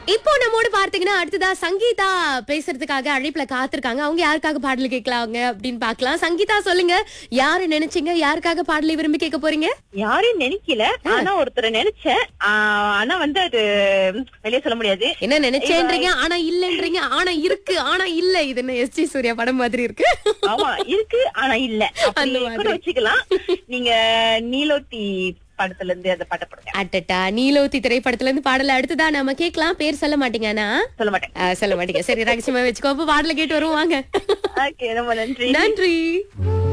இப்போ நம்மோடு பார்த்தீங்கன்னா அடுத்ததா சங்கீதா பேசுறதுக்காக அழைப்புல காத்திருக்காங்க அவங்க யாருக்காக பாடல் கேட்கலாங்க அப்படின்னு பார்க்கலாம் சங்கீதா சொல்லுங்க யாரு நினைச்சீங்க யாருக்காக பாடலை விரும்பி கேட்க போறீங்க யாரையும் நினைக்கல ஆனா ஒருத்தரை நினைச்சேன் ஆஹ் ஆனா வந்து அது வெளியே சொல்ல முடியாது என்ன நினைச்சேன்றீங்க ஆனா இல்லன்றீங்க ஆனா இருக்கு ஆனா இல்ல இது என்ன எஸ் ஜி சூர்யா படம் மாதிரி இருக்கு ஆமா இருக்கு ஆனா இல்ல அப்படி அந்த கூட மாதிரி. வச்சுக்கலாம் நீங்க நீலோத்தி படத்துல இருந்து அந்த பாட்டை போடுங்க அட்டட்டா நீலோத்தி திரைப்படத்துல இருந்து பாடல அடுத்ததா நம்ம கேட்கலாம் பேர் சொல்ல மாட்டீங்கன்னா சொல்ல மாட்டேன் ஆ, சொல்ல மாட்டீங்க சரி ரகசியமா வச்சுக்கோ அப்ப பாடல கேட்டு வருவோம் வாங்க ஓகே ரொம்ப நன்றி நன்றி